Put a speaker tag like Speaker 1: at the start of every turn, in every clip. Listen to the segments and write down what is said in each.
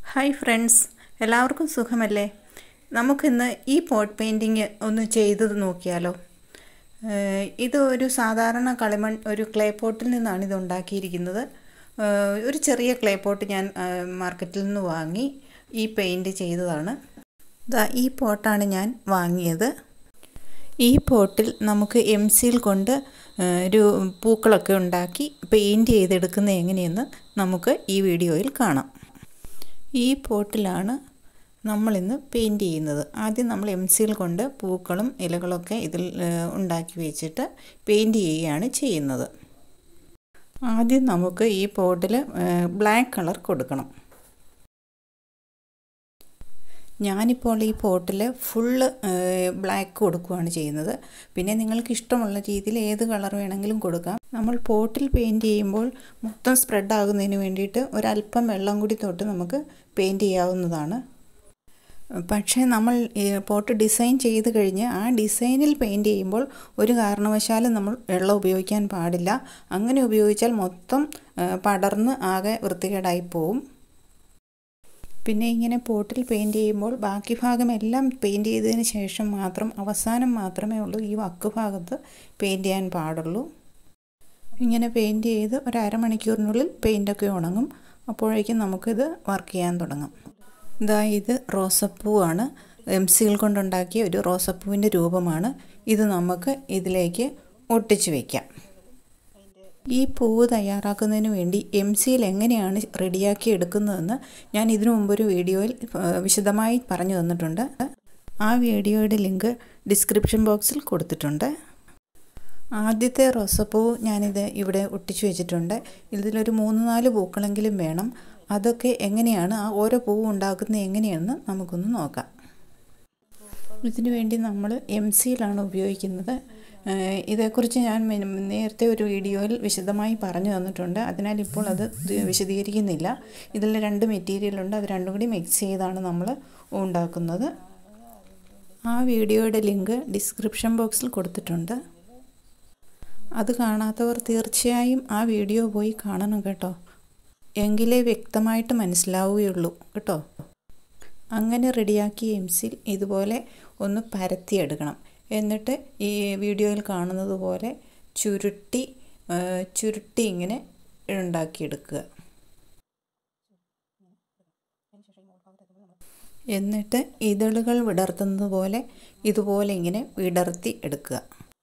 Speaker 1: hi friends എല്ലാവർക്കും സുഖമല്ലേ നമുക്കിന്ന് ഈ പോട്ട് പെയിൻറ്റിങ് ഒന്ന് ചെയ്ത് നോക്കിയാലോ ഏഹ് ഇത് ഒരു സാധാരണ കളിമൺ ഒരു ക്ലേ പോട്ടിൽ നിന്നാണ് ഇത് ഉണ്ടാക്കിയിരിക്കുന്നത് ഏഹ് ഒരു ചെറിയ ക്ലേ പോട്ട് ഞാൻ ഏഹ് മാർക്കറ്റിൽ നിന്ന് വാങ്ങി ഈ പെയിൻറ്റ് ചെയ്തതാണ് ദാ ഈ പോട്ടാണ് ഞാൻ വാങ്ങിയത് ഈ പോട്ടിൽ നമുക്ക് എം സിയിൽ കൊണ്ട് ഏഹ് ഒരു പൂക്കളൊക്കെ ഉണ്ടാക്കി പെയിൻറ്റ് ചെയ്തെടുക്കുന്നത് എങ്ങനെയെന്ന് നമുക്ക് ഈ വീഡിയോയിൽ കാണാം ഈ പോട്ടിലാണ് നമ്മളിന്ന് പെയിൻറ്റ് ചെയ്യുന്നത് ആദ്യം നമ്മൾ എം സിയിൽ കൊണ്ട് പൂക്കളും ഇലകളൊക്കെ ഇതിൽ ഏഹ് ഉണ്ടാക്കി വെച്ചിട്ട് പെയിൻറ്റ് ചെയ്യുകയാണ് ചെയ്യുന്നത് ആദ്യം നമുക്ക് ഈ പോട്ടിൽ ബ്ലാക്ക് കളർ കൊടുക്കണം ഞാനിപ്പോൾ ഈ പോട്ടിൽ ഫുള്ള് ബ്ലാക്ക് കൊടുക്കുകയാണ് ചെയ്യുന്നത് പിന്നെ നിങ്ങൾക്ക് ഇഷ്ടമുള്ള രീതിയിൽ ഏത് കളർ വേണമെങ്കിലും കൊടുക്കാം നമ്മൾ പോട്ടിൽ പെയിൻറ്റ് ചെയ്യുമ്പോൾ മൊത്തം സ്പ്രെഡ് ആകുന്നതിന് വേണ്ടിയിട്ട് ഒരല്പം വെള്ളം കൂടി തൊട്ട് നമുക്ക് പെയിൻറ്റ് ചെയ്യാവുന്നതാണ് പക്ഷേ നമ്മൾ പോട്ട് ഡിസൈൻ ചെയ്ത് കഴിഞ്ഞ് ആ ഡിസൈനിൽ പെയിൻറ്റ് ചെയ്യുമ്പോൾ ഒരു കാരണവശാലും നമ്മൾ വെള്ളം ഉപയോഗിക്കാൻ പാടില്ല അങ്ങനെ ഉപയോഗിച്ചാൽ മൊത്തം പടർന്ന് ആകെ വൃത്തികേടായി പോവും പിന്നെ ഇങ്ങനെ പോട്ടിൽ പെയിൻറ്റ് ചെയ്യുമ്പോൾ ബാക്കി ഭാഗം എല്ലാം പെയിൻറ്റ് ചെയ്തതിന് ശേഷം മാത്രം അവസാനം മാത്രമേ ഉള്ളൂ ഈ വക്ക് ഭാഗത്ത് പെയിൻറ്റ് ചെയ്യാൻ പാടുള്ളൂ ഇങ്ങനെ പെയിൻറ്റ് ചെയ്ത് ഒരു അരമണിക്കൂറിനുള്ളിൽ പെയിൻറ്റൊക്കെ ഉണങ്ങും അപ്പോഴേക്കും നമുക്കിത് വർക്ക് ചെയ്യാൻ തുടങ്ങാം ഇതാ ഇത് റോസപ്പൂവാണ് എം സികൾ കൊണ്ടുണ്ടാക്കിയ ഒരു റോസപ്പൂവിൻ്റെ രൂപമാണ് ഇത് നമുക്ക് ഇതിലേക്ക് ഒട്ടിച്ച് വയ്ക്കാം ഈ പൂവ് തയ്യാറാക്കുന്നതിന് വേണ്ടി എം സിയിൽ എങ്ങനെയാണ് റെഡിയാക്കി എടുക്കുന്നതെന്ന് ഞാൻ ഇതിനു മുമ്പൊരു വീഡിയോയിൽ വിശദമായി പറഞ്ഞു തന്നിട്ടുണ്ട് ആ വീഡിയോയുടെ ലിങ്ക് ഡിസ്ക്രിപ്ഷൻ ബോക്സിൽ കൊടുത്തിട്ടുണ്ട് ആദ്യത്തെ റോസപ്പൂ ഞാനിത് ഇവിടെ ഒട്ടിച്ചു വെച്ചിട്ടുണ്ട് ഇതിലൊരു മൂന്ന് നാല് പൂക്കളെങ്കിലും വേണം അതൊക്കെ എങ്ങനെയാണ് ആ ഓരോ പൂവ് ഉണ്ടാക്കുന്നത് എങ്ങനെയാണെന്ന് നമുക്കൊന്ന് നോക്കാം ഇതിനു വേണ്ടി നമ്മൾ എം സിയിലാണ് ഉപയോഗിക്കുന്നത് ഇതേക്കുറിച്ച് ഞാൻ നേരത്തെ ഒരു വീഡിയോയിൽ വിശദമായി പറഞ്ഞു തന്നിട്ടുണ്ട് അതിനാൽ ഇപ്പോൾ അത് വിശദീകരിക്കുന്നില്ല ഇതിൽ രണ്ട് മെറ്റീരിയലുണ്ട് അത് രണ്ടും കൂടി മിക്സ് ചെയ്താണ് നമ്മൾ ഉണ്ടാക്കുന്നത് ആ വീഡിയോയുടെ ലിങ്ക് ഡിസ്ക്രിപ്ഷൻ ബോക്സിൽ കൊടുത്തിട്ടുണ്ട് അത് കാണാത്തവർ തീർച്ചയായും ആ വീഡിയോ പോയി കാണണം കേട്ടോ എങ്കിലേ വ്യക്തമായിട്ട് മനസ്സിലാവുകയുള്ളൂ കേട്ടോ അങ്ങനെ റെഡിയാക്കിയ എംസിൽ ഇതുപോലെ ഒന്ന് പരത്തിയെടുക്കണം എന്നിട്ട് ഈ വീഡിയോയിൽ കാണുന്നത് പോലെ ചുരുട്ടി ചുരുട്ടി ഇങ്ങനെ ഉണ്ടാക്കിയെടുക്കുക എന്നിട്ട് ഇതളുകൾ വിടർത്തുന്നത് പോലെ ഇതുപോലെ ഇങ്ങനെ വിടർത്തി എടുക്കുക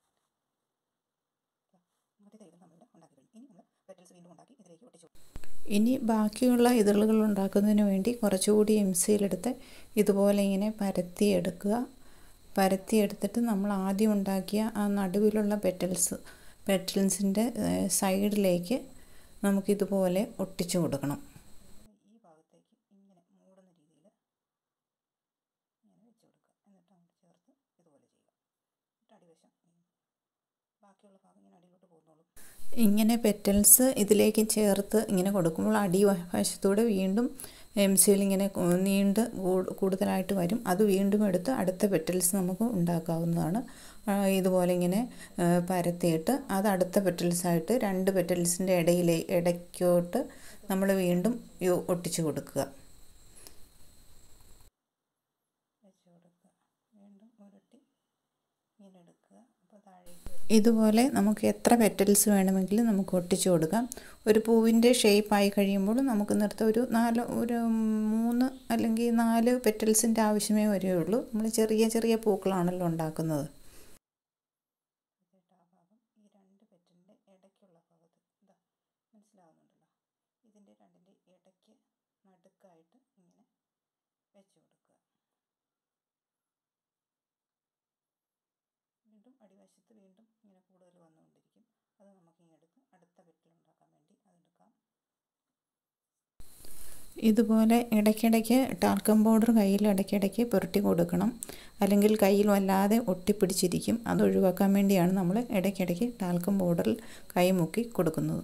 Speaker 1: ഇനി ബാക്കിയുള്ള ഇതളുകൾ ഉണ്ടാക്കുന്നതിന് വേണ്ടി കുറച്ചുകൂടി എം സിയിലെടുത്ത് ഇതുപോലെ ഇങ്ങനെ പരത്തിയെടുക്കുക പരത്തിയെടുത്തിട്ട് നമ്മൾ ആദ്യം ഉണ്ടാക്കിയ ആ നടുവിലുള്ള പെറ്റൽസ് പെറ്റൽസിൻ്റെ സൈഡിലേക്ക് നമുക്കിതുപോലെ ഒട്ടിച്ചു കൊടുക്കണം ഈ ഭാഗത്തേക്ക് ഇങ്ങനെ മൂടുന്ന രീതിയിൽ ഇങ്ങനെ വെച്ച് കൊടുക്കുക എന്നിട്ട് അങ്ങോട്ട് ചേർത്ത് ഇതുപോലെ ചെയ്യുക എന്നിട്ട് അടിവശം ബാക്കിയുള്ള ഭാഗം ഇങ്ങനെ അടിയിലോട്ട് പോകുന്നുള്ളൂ ഇങ്ങനെ പെറ്റൽസ് ഇതിലേക്ക് ചേർത്ത് ഇങ്ങനെ കൊടുക്കുമ്പോൾ അടിവശത്തൂടെ വീണ്ടും എം സിയിൽ ഇങ്ങനെ നീണ്ട് കൂടുതലായിട്ട് വരും അത് വീണ്ടും എടുത്ത് അടുത്ത പെറ്റൽസ് നമുക്ക് ഉണ്ടാക്കാവുന്നതാണ് ഇതുപോലെ ഇങ്ങനെ പരത്തിയിട്ട് അത് അടുത്ത പെറ്റൽസായിട്ട് രണ്ട് പെറ്റൽസിൻ്റെ ഇടയിലെ ഇടയ്ക്കോട്ട് നമ്മൾ വീണ്ടും ഒട്ടിച്ചു കൊടുക്കുക ഇതുപോലെ നമുക്ക് എത്ര പെറ്റൽസ് വേണമെങ്കിലും നമുക്ക് ഒട്ടിച്ചു കൊടുക്കാം ഒരു പൂവിൻ്റെ ഷേപ്പായി കഴിയുമ്പോൾ നമുക്ക് നിർത്ത ഒരു നാല് ഒരു മൂന്ന് അല്ലെങ്കിൽ നാല് പെറ്റൽസിൻ്റെ ആവശ്യമേ വരികയുള്ളൂ നമ്മൾ ചെറിയ ചെറിയ പൂക്കളാണല്ലോ ഉണ്ടാക്കുന്നത് ഇതിൻ്റെ രണ്ടിൻ്റെ ഇടയ്ക്ക് നടുക്കായിട്ട് ഇങ്ങനെ വെച്ച് കൊടുക്കുക വീണ്ടും അടിവശത്ത് വീണ്ടും ഇങ്ങനെ കൂടുതൽ വന്നുകൊണ്ടിരിക്കും അത് നമുക്ക് ഇങ്ങെടുത്ത് അടുത്ത വെട്ടിൽ ഉണ്ടാക്കാൻ വേണ്ടി അതെടുക്കാം ഇതുപോലെ ഇടയ്ക്കിടയ്ക്ക് ടാൽക്കം പൗഡർ കയ്യിൽ ഇടയ്ക്കിടയ്ക്ക് പുരട്ടി കൊടുക്കണം അല്ലെങ്കിൽ കയ്യിൽ വല്ലാതെ ഒട്ടിപ്പിടിച്ചിരിക്കും അത് ഒഴിവാക്കാൻ വേണ്ടിയാണ് നമ്മൾ ഇടയ്ക്കിടയ്ക്ക് ടാൽക്കം പൗഡറിൽ കൈ മുക്കി കൊടുക്കുന്നത്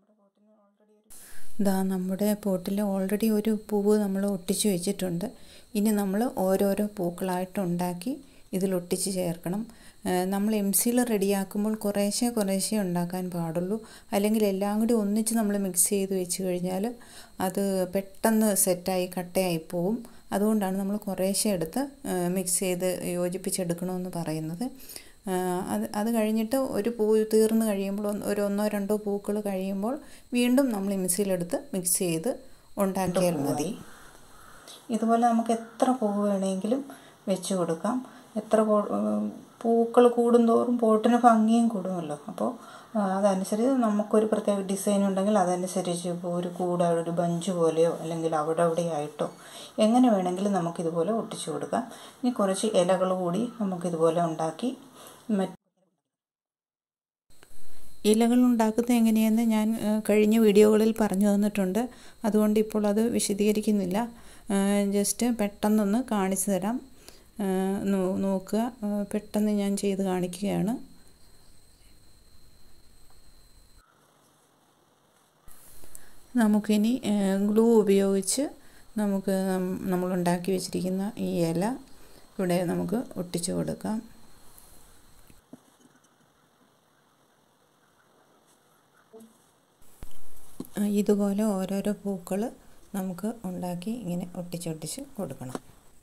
Speaker 1: ഇതാ നമ്മുടെ പോട്ടിൽ ഓൾറെഡി ഒരു പൂവ് നമ്മൾ ഒട്ടിച്ച് വെച്ചിട്ടുണ്ട് ഇനി നമ്മൾ ഓരോരോ പൂക്കളായിട്ട് ഉണ്ടാക്കി ഇതിൽ ഒട്ടിച്ച് ചേർക്കണം നമ്മൾ എം സിയിൽ റെഡിയാക്കുമ്പോൾ കുറേശ്ശെ കുറേശ്ശെ ഉണ്ടാക്കാൻ പാടുള്ളൂ അല്ലെങ്കിൽ എല്ലാം കൂടി ഒന്നിച്ച് നമ്മൾ മിക്സ് ചെയ്ത് വെച്ച് കഴിഞ്ഞാൽ അത് പെട്ടെന്ന് സെറ്റായി കട്ടയായി പോവും അതുകൊണ്ടാണ് നമ്മൾ കുറേശ്ശെ എടുത്ത് മിക്സ് ചെയ്ത് യോജിപ്പിച്ചെടുക്കണമെന്ന് പറയുന്നത് അത് അത് കഴിഞ്ഞിട്ട് ഒരു പൂ തീർന്ന് കഴിയുമ്പോൾ ഒരു ഒന്നോ രണ്ടോ പൂക്കൾ കഴിയുമ്പോൾ വീണ്ടും നമ്മൾ മിക്സിയിലെടുത്ത് മിക്സ് ചെയ്ത് ഉണ്ടാക്കിയാൽ മതി ഇതുപോലെ നമുക്ക് എത്ര പൂവ് വേണമെങ്കിലും വെച്ച് കൊടുക്കാം എത്ര പൂക്കൾ കൂടുന്തോറും പോട്ടിന് ഭംഗിയും കൂടുമല്ലോ അപ്പോൾ അതനുസരിച്ച് നമുക്കൊരു പ്രത്യേക ഡിസൈൻ ഉണ്ടെങ്കിൽ അതനുസരിച്ച് ഇപ്പോൾ ഒരു കൂടെ ഒരു ബഞ്ച് പോലെയോ അല്ലെങ്കിൽ അവിടെ അവിടെ ആയിട്ടോ എങ്ങനെ വേണമെങ്കിലും നമുക്കിതുപോലെ ഒട്ടിച്ചു കൊടുക്കാം ഇനി കുറച്ച് ഇലകൾ കൂടി നമുക്കിതുപോലെ ഉണ്ടാക്കി ഇലകൾ ഉണ്ടാക്കുന്നത് എങ്ങനെയെന്ന് ഞാൻ കഴിഞ്ഞ വീഡിയോകളിൽ പറഞ്ഞു തന്നിട്ടുണ്ട് അതുകൊണ്ട് ഇപ്പോൾ അത് വിശദീകരിക്കുന്നില്ല ജസ്റ്റ് പെട്ടെന്നൊന്ന് കാണിച്ചു തരാം നോക്കുക പെട്ടെന്ന് ഞാൻ ചെയ്ത് കാണിക്കുകയാണ് നമുക്കിനി ഗ്ലൂ ഉപയോഗിച്ച് നമുക്ക് നമ്മൾ ഉണ്ടാക്കി വെച്ചിരിക്കുന്ന ഈ ഇല ഇവിടെ നമുക്ക് ഒട്ടിച്ചു കൊടുക്കാം ഇതുപോലെ ഓരോരോ പൂക്കൾ നമുക്ക് ഉണ്ടാക്കി ഇങ്ങനെ ഒട്ടിച്ചൊട്ടിച്ച് കൊടുക്കണം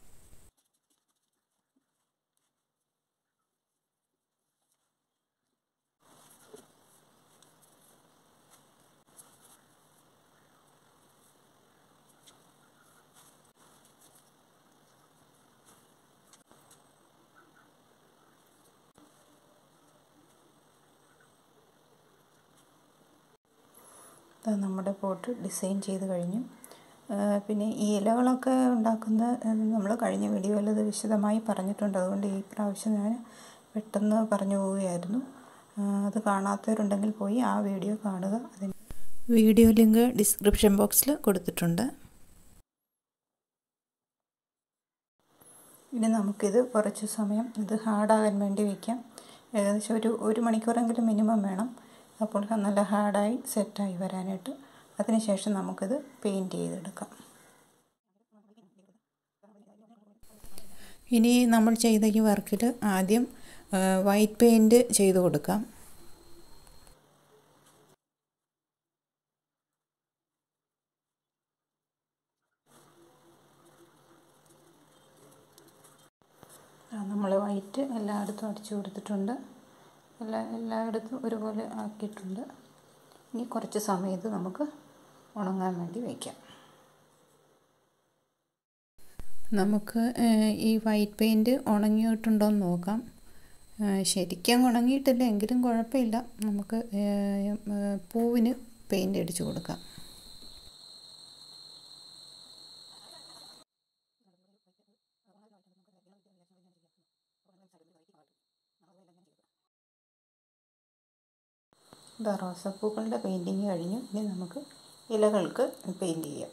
Speaker 1: നമ്മുടെ പോട്ട് ഡിസൈൻ ചെയ്ത് കഴിഞ്ഞു പിന്നെ ഈ ഇലകളൊക്കെ ഉണ്ടാക്കുന്ന നമ്മൾ കഴിഞ്ഞ വീഡിയോയിൽ അത് വിശദമായി പറഞ്ഞിട്ടുണ്ട് അതുകൊണ്ട് ഈ പ്രാവശ്യം ഞാൻ പെട്ടെന്ന് പറഞ്ഞു പോവുകയായിരുന്നു അത് കാണാത്തവരുണ്ടെങ്കിൽ പോയി ആ വീഡിയോ കാണുക അതിന് വീഡിയോ ലിങ്ക് ഡിസ്ക്രിപ്ഷൻ ബോക്സിൽ കൊടുത്തിട്ടുണ്ട് ഇനി നമുക്കിത് കുറച്ച് സമയം ഇത് ഹാർഡാകാൻ വേണ്ടി വയ്ക്കാം ഏകദേശം ഒരു ഒരു മണിക്കൂറെങ്കിലും മിനിമം വേണം അപ്പോൾ നല്ല ഹാർഡായി സെറ്റായി വരാനായിട്ട് അതിനുശേഷം നമുക്കിത് പെയിൻറ്റ് ചെയ്തെടുക്കാം ഇനി നമ്മൾ ചെയ്ത ഈ വർക്കിൽ ആദ്യം വൈറ്റ് പെയിൻറ്റ് ചെയ്ത് കൊടുക്കാം നമ്മൾ വൈറ്റ് എല്ലായിടത്തും അടിച്ചു കൊടുത്തിട്ടുണ്ട് എല്ലാ എല്ലായിടത്തും ഒരുപോലെ ആക്കിയിട്ടുണ്ട് ഇനി കുറച്ച് സമയത്ത് നമുക്ക് ഉണങ്ങാൻ വേണ്ടി വയ്ക്കാം നമുക്ക് ഈ വൈറ്റ് പെയിൻറ്റ് ഉണങ്ങിയിട്ടുണ്ടോ എന്ന് നോക്കാം ശരിക്കും ഉണങ്ങിയിട്ടില്ല എങ്കിലും കുഴപ്പമില്ല നമുക്ക് പൂവിന് പെയിൻറ്റ് അടിച്ചു കൊടുക്കാം ഇതാ റോസാപ്പൂക്കളുടെ പെയിൻറ്റിങ് കഴിഞ്ഞു ഇനി നമുക്ക് ഇലകൾക്ക് പെയിൻറ്റ് ചെയ്യാം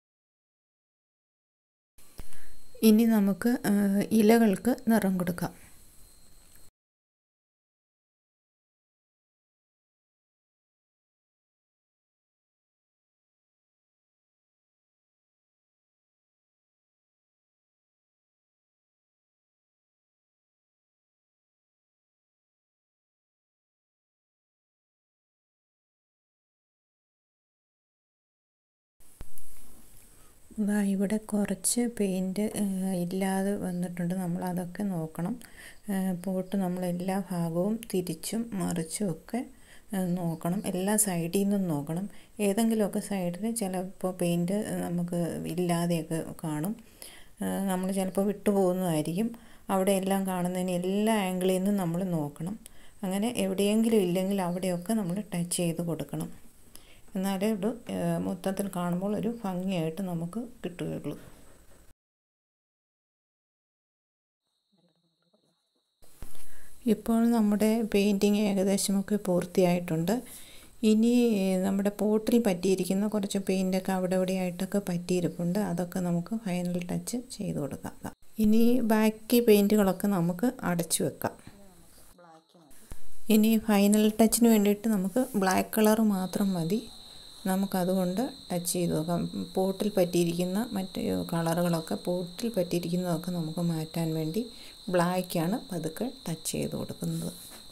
Speaker 1: ഇനി നമുക്ക് ഇലകൾക്ക് നിറം കൊടുക്കാം ഇതാ ഇവിടെ കുറച്ച് പെയിൻറ്റ് ഇല്ലാതെ വന്നിട്ടുണ്ട് നമ്മൾ അതൊക്കെ നോക്കണം പോട്ട് നമ്മൾ എല്ലാ ഭാഗവും തിരിച്ചും മറിച്ചും ഒക്കെ നോക്കണം എല്ലാ സൈഡിൽ നിന്നും നോക്കണം ഏതെങ്കിലുമൊക്കെ സൈഡിൽ ചിലപ്പോൾ പെയിൻറ്റ് നമുക്ക് ഇല്ലാതെയൊക്കെ കാണും നമ്മൾ ചിലപ്പോൾ വിട്ടു പോകുന്നതായിരിക്കും അവിടെ എല്ലാം കാണുന്നതിന് എല്ലാ ആംഗിളിൽ നിന്നും നമ്മൾ നോക്കണം അങ്ങനെ എവിടെയെങ്കിലും ഇല്ലെങ്കിൽ അവിടെയൊക്കെ നമ്മൾ ടച്ച് ചെയ്ത് കൊടുക്കണം എന്നാലേ ഇത് മൊത്തത്തിൽ കാണുമ്പോൾ ഒരു ഭംഗിയായിട്ട് നമുക്ക് കിട്ടുകയുള്ളൂ ഇപ്പോൾ നമ്മുടെ പെയിൻറ്റിങ് ഏകദേശമൊക്കെ പൂർത്തിയായിട്ടുണ്ട് ഇനി നമ്മുടെ പോട്ടിൽ പറ്റിയിരിക്കുന്ന കുറച്ച് പെയിൻറ്റൊക്കെ അവിടെ ഇവിടെയായിട്ടൊക്കെ പറ്റിയിരിപ്പുണ്ട് അതൊക്കെ നമുക്ക് ഫൈനൽ ടച്ച് ചെയ്ത് കൊടുക്കാം ഇനി ബാക്കി പെയിൻറ്റുകളൊക്കെ നമുക്ക് അടച്ചു വെക്കാം ഇനി ഫൈനൽ ടച്ചിന് വേണ്ടിയിട്ട് നമുക്ക് ബ്ലാക്ക് കളർ മാത്രം മതി നമുക്കതുകൊണ്ട് ടച്ച് ചെയ്ത് നോക്കാം പോട്ടിൽ പറ്റിയിരിക്കുന്ന മറ്റ് കളറുകളൊക്കെ പോട്ടിൽ പറ്റിയിരിക്കുന്നതൊക്കെ നമുക്ക് മാറ്റാൻ വേണ്ടി ബ്ലാക്കാണ് പതുക്കെ ടച്ച് ചെയ്ത് കൊടുക്കുന്നത്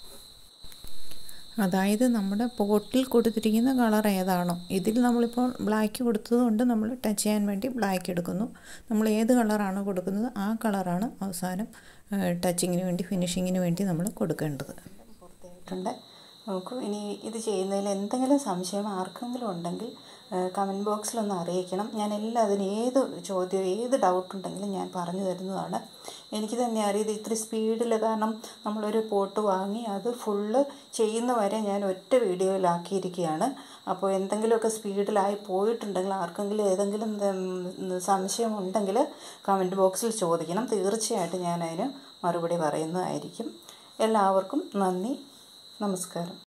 Speaker 1: അതായത് നമ്മുടെ പോട്ടിൽ കൊടുത്തിരിക്കുന്ന കളർ ഏതാണോ ഇതിൽ നമ്മളിപ്പോൾ ബ്ലാക്ക് കൊടുത്തത് കൊണ്ട് നമ്മൾ ടച്ച് ചെയ്യാൻ വേണ്ടി ബ്ലാക്ക് എടുക്കുന്നു നമ്മൾ ഏത് കളറാണോ കൊടുക്കുന്നത് ആ കളറാണ് അവസാനം ടച്ചിങ്ങിന് വേണ്ടി ഫിനിഷിങ്ങിന് വേണ്ടി നമ്മൾ കൊടുക്കേണ്ടത്
Speaker 2: പുറത്തായിട്ടുണ്ട് നോക്കൂ ഇനി ഇത് ചെയ്യുന്നതിൽ എന്തെങ്കിലും സംശയം ആർക്കെങ്കിലും ഉണ്ടെങ്കിൽ കമൻറ്റ് ബോക്സിലൊന്ന് അറിയിക്കണം ഞാൻ എല്ലാത്തിനും ഏത് ചോദ്യം ഏത് ഡൗട്ട് ഉണ്ടെങ്കിലും ഞാൻ പറഞ്ഞു തരുന്നതാണ് എനിക്ക് തന്നെ അറിയാം ഇത് ഇത്ര സ്പീഡിൽ കാരണം നമ്മളൊരു പോട്ട് വാങ്ങി അത് ഫുള്ള് ചെയ്യുന്ന വരെ ഞാൻ ഒറ്റ വീഡിയോയിലാക്കിയിരിക്കുകയാണ് അപ്പോൾ എന്തെങ്കിലുമൊക്കെ സ്പീഡിലായി പോയിട്ടുണ്ടെങ്കിൽ ആർക്കെങ്കിലും ഏതെങ്കിലും സംശയം ഉണ്ടെങ്കിൽ കമൻറ്റ് ബോക്സിൽ ചോദിക്കണം തീർച്ചയായിട്ടും ഞാൻ അതിന് മറുപടി പറയുന്നതായിരിക്കും എല്ലാവർക്കും നന്ദി നമസ്കാരം